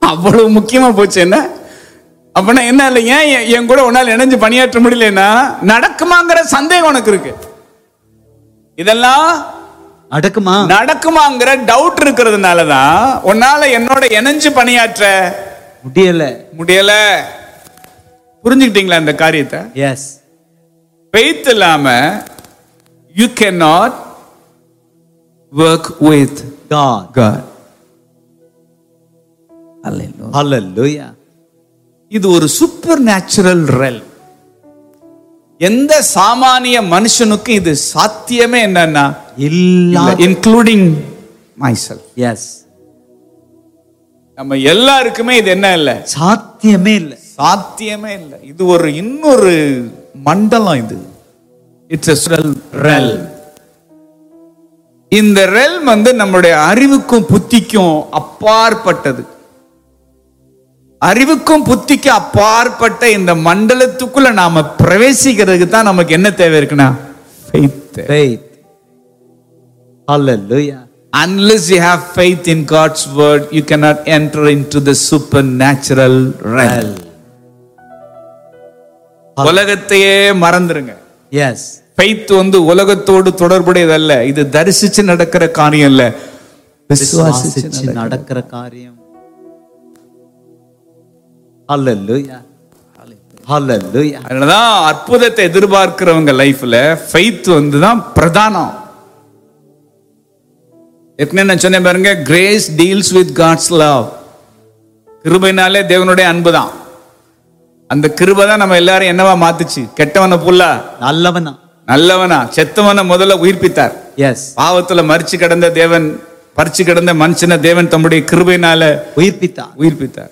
அவ்வளவு முக்கியமா போச்சு என்ன அப்படின்னா என்ன இல்லை ஏன் என்- என் கூட உன்னால் இணைஞ்சு பணியாற்ற முடியலன்னா நடக்குமாங்கிற சந்தேகம் உனக்கு இருக்கு இதெல்லாம் நடக்குமா நடக்குமாங்கிற டவுட் இருக்கிறதுனால தான் உன்னால என்னோட இணைஞ்சு பணியாற்ற முடியல முடியல புரிஞ்சுக்கிட்டீங்களா இந்த காரியத்தை எஸ் faith இல்லாம you can not work with God God ஹalleluya இது ஒரு சூப்பர் நேச்சுரல் ரெல் எந்த சாமானிய மனுஷனுக்கும் இது சாத்தியமே என்னன்னா இல்ல இன்க்ளூடிங் மைசெல் எஸ் நம்ம எல்லாருக்குமே இது என்ன இல்லை சாத்தியமே இல்ல சாத்தியமே இல்லை இது ஒரு இன்னொரு மண்டலம் இது இட்ஸ் ரெல் இந்த ரெல் வந்து நம்முடைய அறிவுக்கும் புத்திக்கும் அப்பாற்பட்டது அறிவுக்கும் புத்திக்கும் அப்பாற்பட்ட இந்த மண்டலத்துக்குள்ள நாம பிரவேசிக்கிறதுக்கு தான் நமக்கு என்ன தேவை இருக்குன்னா faith தேவை. faith hallelujah unless you have faith in God's word you cannot enter into the supernatural realm உலகத்தையே மறந்துருங்க yes ஃபெய்த் வந்து உலகத்தோடு தொடர்புடையதல்ல இது தரிசிச்சு நடக்கிற காரியம் இல்ல விசுவாசிச்சு விசுவாசிச்சு நடக்கிற காரியம் hallelujah hallelujah அதனாலதான் அற்புதத்தை எதிர்பார்க்கிறவங்க லைஃப்ல ஃபெய்த் வந்து தான் பிரதானம் ஏற்கனவே நான் சொன்னேன் பாருங்க grace deals with God's love கிருபைனாலே தேவனுடைய அன்பு தான் அந்த கிருபை தான் நம்ம எல்லாரும் என்னவா மாத்துச்சு கெட்டவனை புல்லா நல்லவனா நல்லவனா செத்தவனை முதல்ல உயிர்ப்பித்தார் எஸ் பாவத்துல மறிச்சு கிடந்த தேவன் பறிச்சு கிடந்த மனுஷனை தேவன் தம்முடைய கிருபையினால உயிர்ப்பித்தான் உயிர்ப்பித்தார்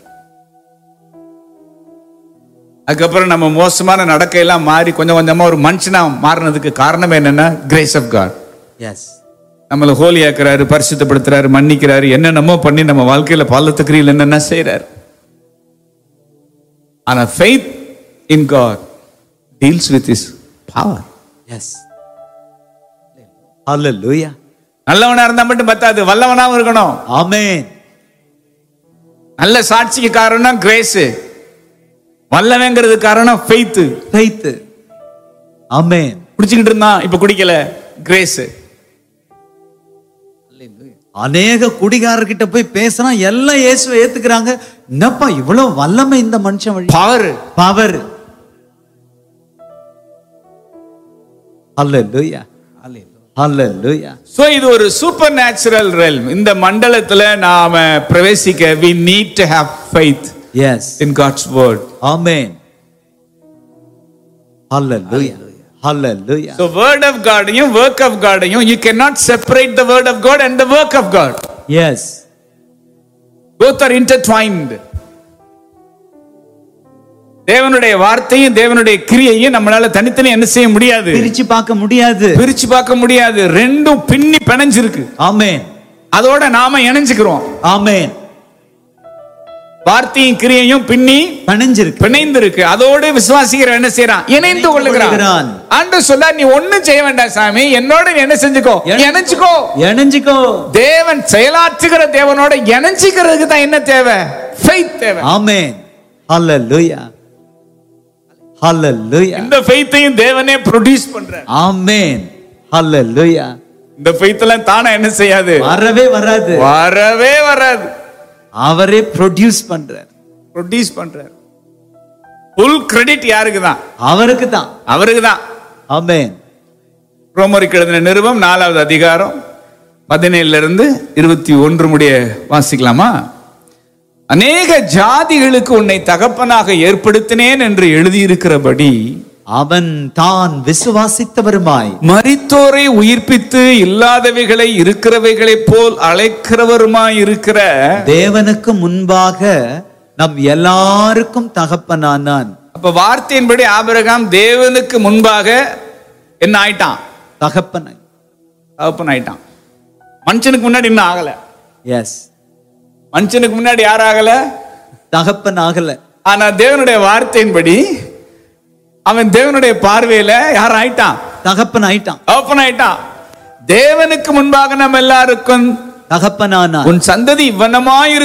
அதுக்கப்புறம் நம்ம மோசமான நடக்கையெல்லாம் மாறி கொஞ்சம் கொஞ்சமா ஒரு மனுஷனா மாறினதுக்கு காரணம் என்னன்னா கிரேஸ் ஆஃப் காட் எஸ் நம்மளை ஹோலி ஆக்குறாரு பரிசுத்தப்படுத்துறாரு மன்னிக்கிறாரு என்னென்னமோ பண்ணி நம்ம வாழ்க்கையில பாலத்துக்கிரியில் என்னென்ன செய்றாரு ஆனா faith in God deals with is power yes hallelujah நல்லவனா இருந்தா மட்டும் பத்தாது வல்லவனாவும் இருக்கணும் ஆமென் நல்ல சாட்சிக்கு காரணம் கிரேஸ் வல்லவங்கிறது காரணம் ஃபெய்த் faith ஆமென் குடிச்சுக்கிட்டு இருந்தான் இப்ப குடிக்கல கிரேஸ் அநேக குடிகாரர்கிட்ட போய் பேசினா எல்லாம் இயேசுவை ஏத்துக்கிறாங்க என்னப்பா இவ்வளவு வல்லமை இந்த மனுஷன் வழி power power hallelujah hallelujah so இது ஒரு சூப்பர் நேச்சுரல் ரெல்ம் இந்த மண்டலத்துல நாம பிரவேசிக்க we need to have faith yes in God's word amen hallelujah hallelujah so word of God யும் work of God யும் you cannot separate the word of God and the work of God yes both are intertwined தேவனுடைய வார்த்தையும் தேவனுடைய கிரியையும் நம்மளால தனித்தனி என்ன செய்ய முடியாது பிரிச்சு பார்க்க முடியாது பிரிச்சு பார்க்க முடியாது ரெண்டும் பின்னி பிணைஞ்சிருக்கு ஆமென் அதோட நாம இணைஞ்சுக்கிறோம் ஆமென் வார்த்தையும் கிரியையும் பின்னி பணிஞ்சிருக்கு பிணைந்திருக்கு அதோடு விசுவாசிக்கிற என்ன செய்யறான் இணைந்து கொள்ளுகிறான் கொள்ளுகிறான். ஆண்டு சொல்ல நீ ஒண்ணும் செய்ய வேண்டாம் சாமி என்னோட நீ என்ன செஞ்சுக்கோ இணைஞ்சுக்கோ இணைஞ்சுக்கோ தேவன் செயலாற்றுகிற தேவனோட இணைஞ்சுக்கிறதுக்கு தான் என்ன தேவை ஃபெய்த் தேவை ஆமென் hallelujah hallelujah இந்த ஃபெய்த்தையும் தேவனே ப்ரொடியூஸ் பண்றார் ஆமென் hallelujah இந்த ஃபெய்த் எல்லாம் தானா என்ன செய்யாது வரவே வராது வரவே வராது அவரே ப்ரொடியூஸ் பண்றார் ப்ரொடியூஸ் பண்றார் ஃபுல் கிரெடிட் யாருக்கு தான் அவருக்கு தான் அவருக்கு தான் ஆமென் ரோமருக்கு எழுதின நிருபம் நாலாவது அதிகாரம் பதினேழுல இருந்து இருபத்தி ஒன்று முடிய வாசிக்கலாமா அநேக ஜாதிகளுக்கு உன்னை தகப்பனாக ஏற்படுத்தினேன் என்று எழுதியிருக்கிறபடி அவன் தான் விசுவாசித்தவருமாய் மரித்தோரை உயிர்ப்பித்து இல்லாதவைகளை இருக்கிறவைகளைப் போல் அழைக்கிறவருமாய் இருக்கிற தேவனுக்கு முன்பாக நம் எல்லாருக்கும் தகப்பனானான் அப்ப வார்த்தையின்படி ஆபிரகாம் தேவனுக்கு முன்பாக என்ன ஆயிட்டான் தகப்பனாய் தகப்பன் ஆயிட்டான் மனுஷனுக்கு முன்னாடி இன்னும் ஆகல எஸ் மனுஷனுக்கு முன்னாடி யார் ஆகல தகப்பன் ஆகல ஆனா தேவனுடைய வார்த்தையின்படி அவன் தேவனுடைய பார்வையில யார் ஆயிட்டான் தகப்பன் ஆயிட்டான் ஓப்பன் ஆயிட்டான் தேவனுக்கு முன்பாக நம்ம எல்லாருக்கும் தகப்பனானான் உன் சந்ததி இவ்வனமாய்